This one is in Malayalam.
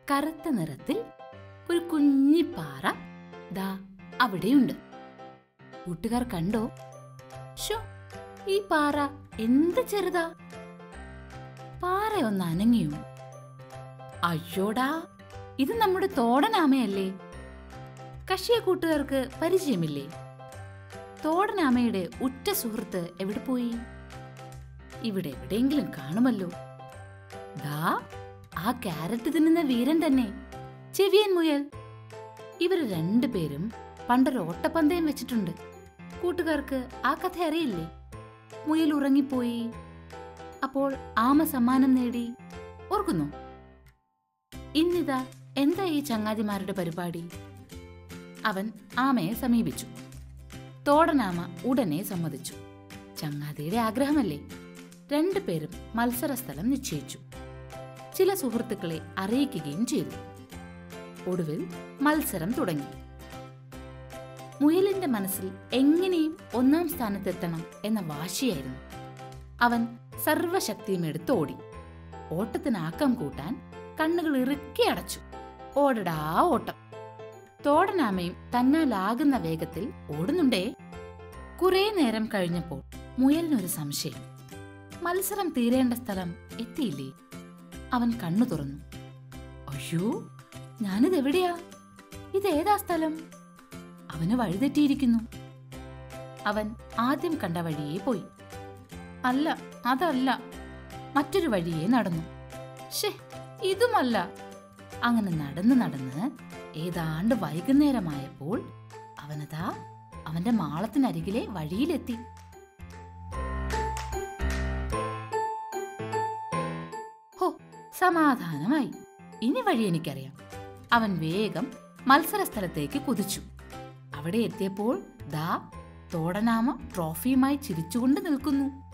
കറുത്ത നിറത്തിൽ ഒരു കുഞ്ഞി പാറ ദാ അവിടെയുണ്ട് കൂട്ടുകാർ കണ്ടോ ഷോ ഈ പാറ എന്ത് ചെറുതാ പാറ ഒന്ന് അനങ്ങിയോ അയ്യോടാ ഇത് നമ്മുടെ തോടനാമയല്ലേ കഷിയ കൂട്ടുകാർക്ക് പരിചയമില്ലേ തോടനാമയുടെ ഉറ്റ സുഹൃത്ത് എവിടെ പോയി ഇവിടെ എവിടെയെങ്കിലും കാണുമല്ലോ ദാ ആ ക്യാരറ്റ് തിന്നുന്ന വീരൻ തന്നെ ചെവിയൻ മുയൽ ഇവര് രണ്ടുപേരും പണ്ടൊരു ഓട്ടപ്പന്തയം വെച്ചിട്ടുണ്ട് കൂട്ടുകാർക്ക് ആ കഥ അറിയില്ലേ മുയൽ ഉറങ്ങിപ്പോയി അപ്പോൾ ആമ സമ്മാനം നേടി ഓർക്കുന്നു ഇന്നിതാ എന്താ ഈ ചങ്ങാതിമാരുടെ പരിപാടി അവൻ ആമയെ സമീപിച്ചു തോടനാമ ഉടനെ സമ്മതിച്ചു ചങ്ങാതിയുടെ ആഗ്രഹമല്ലേ രണ്ടുപേരും മത്സരസ്ഥലം നിശ്ചയിച്ചു ചില സുഹൃത്തുക്കളെ അറിയിക്കുകയും ചെയ്തു ഒടുവിൽ മത്സരം തുടങ്ങി മുയലിന്റെ മനസ്സിൽ എങ്ങനെയും ഒന്നാം സ്ഥാനത്തെത്തണം എന്ന വാശിയായിരുന്നു അവൻ സർവശക്തിയും എടുത്ത് ഓടി ഓട്ടത്തിന് ആക്കം കൂട്ടാൻ കണ്ണുകൾ ഇറുക്കി അടച്ചു ഓടടാ ഓട്ടം തോടനാമയും തന്നാലാകുന്ന വേഗത്തിൽ ഓടുന്നുണ്ടേ കുറെ നേരം കഴിഞ്ഞപ്പോൾ മുയലിനൊരു സംശയം മത്സരം തീരേണ്ട സ്ഥലം എത്തിയില്ലേ അവൻ കണ്ണു തുറന്നു അയ്യോ ഞാനിതെവിടെയാ ഇതേതാ സ്ഥലം അവന് വഴിതെറ്റിയിരിക്കുന്നു അവൻ ആദ്യം കണ്ട വഴിയേ പോയി അല്ല അതല്ല മറ്റൊരു വഴിയേ നടന്നു ഷേ ഇതുമല്ല അങ്ങനെ നടന്ന് നടന്ന് ഏതാണ്ട് വൈകുന്നേരമായപ്പോൾ അവനതാ അവന്റെ മാളത്തിനരികിലെ വഴിയിലെത്തി ഹോ സമാധാനമായി ഇനി വഴി എനിക്കറിയാം അവൻ വേഗം മത്സരസ്ഥലത്തേക്ക് കുതിച്ചു അവിടെ എത്തിയപ്പോൾ ദാ തോടനാമ ട്രോഫിയുമായി ചിരിച്ചുകൊണ്ട് നിൽക്കുന്നു